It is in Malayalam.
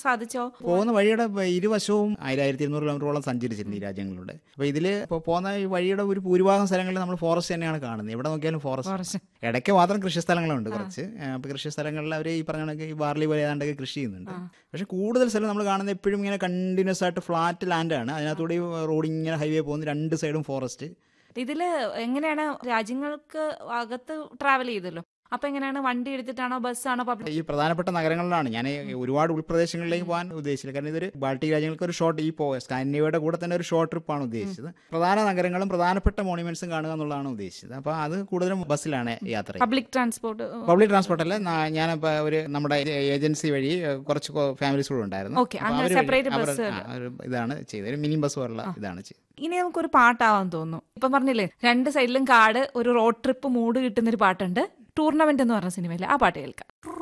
സാധിച്ചോ പോകുന്ന വഴിയുടെ വ- ഇരുവശവും ആയിരത്തി ഇരുന്നൂറ് കിലോമീറ്ററോളം സഞ്ചരിച്ചിട്ടുണ്ട് ഈ രാജ്യങ്ങളിലൂടെ അപ്പോൾ ഇതിൽ ഇപ്പോൾ പോകുന്ന ഈ വഴിയുടെ ഒരു ഭൂരിഭാഗം സ്ഥലങ്ങളിൽ നമ്മൾ ഫോറസ്റ്റ് തന്നെയാണ് കാണുന്നത് എവിടെ നോക്കിയാലും ഫോറസ്റ്റ് ഫോറസ്റ്റ്. ഇടയ്ക്ക് മാത്രം കൃഷി സ്ഥലങ്ങളുണ്ട് കുറച്ച് അപ്പോൾ കൃഷി സ്ഥലങ്ങളിൽ അവർ ഈ പറഞ്ഞ കണക്ക് ഈ ബാർലി പോലെ ഏതാണ്ടൊക്കെ കൃഷി ചെയ്യുന്നുണ്ട് പക്ഷേ കൂടുതൽ സ്ഥലം നമ്മൾ കാണുന്നത് എപ്പോഴും ഇങ്ങനെ കണ്ടിന്യൂസ് ആയിട്ട് ഫ്ലാറ്റ് ലാൻഡാണ് അതിനകത്തൂടെ ഈ റോഡ് ഇങ്ങനെ ഹൈവേ പോകുന്ന രണ്ട് സൈഡും ഫോറസ്റ്റ് ഇതില് എങ്ങനെയാണ് രാജ്യങ്ങൾക്ക് അകത്ത് ട്രാവൽ ചെയ്തല്ലോ അപ്പൊ എങ്ങനെയാണ് വണ്ടി എടുത്തിട്ടാണോ ബസ്സാണോ പബ്ലിക് ഈ പ്രധാനപ്പെട്ട നഗരങ്ങളിലാണ് ഞാൻ ഈ ഒരുപാട് ഉൾപ്രദേശങ്ങളിലേക്ക് പോകാൻ ഉദ്ദേശിച്ചില്ല കാരണം ഇതൊരു ബാൾട്ടിക് രാജ്യങ്ങൾക്ക് ഒരു ഷോർട്ട് ഈ പോ സ്കാൻഡിനേവിയയുടെ കൂടെ തന്നെ ഒരു ഷോർട്ട് ട്രിപ്പാണ് ഉദ്ദേശിച്ചത് പ്രധാന നഗരങ്ങളും പ്രധാനപ്പെട്ട മോണുമെന്റ്സും കാണുക എന്നുള്ളതാണ് ഉദ്ദേശിച്ചത് അപ്പോൾ അത് കൂടുതലും ബസ്സിലാണ് യാത്ര ചെയ്യുന്നത്. പബ്ലിക് ട്രാൻസ്പോർട്ട് പബ്ലിക് ട്രാൻസ്പോർട്ട് അല്ല നാ- ഞാനിപ്പോൾ ഒരു നമ്മുടെ ഏജൻസി വഴി കുറച്ച് ഫാമിലീസ് കൂടെ ഉണ്ടായിരുന്നു Okay, അപ്പോൾ അങ്ങനെ അവര് വഴി separate അവർ- bus ആ, ഒരു ഇതാണ് ചെയ്തത് ഒരു മിനി ബസ് പോലുള്ള ഇതാണ് ചെയ്തത് ഇനി നമുക്കൊരു പാട്ടാവാൻ തോന്നുന്നു ഇപ്പം പറഞ്ഞില്ലേ രണ്ട് സൈഡിലും കാട് ഒരു റോഡ് ട്രിപ്പ് മൂഡ് കിട്ടുന്ന ഒരു പാട്ടുണ്ട് ടൂർണമെന്റ് എന്ന് പറഞ്ഞ സിനിമയിൽ ആ പാട്ട് കേൾക്കാം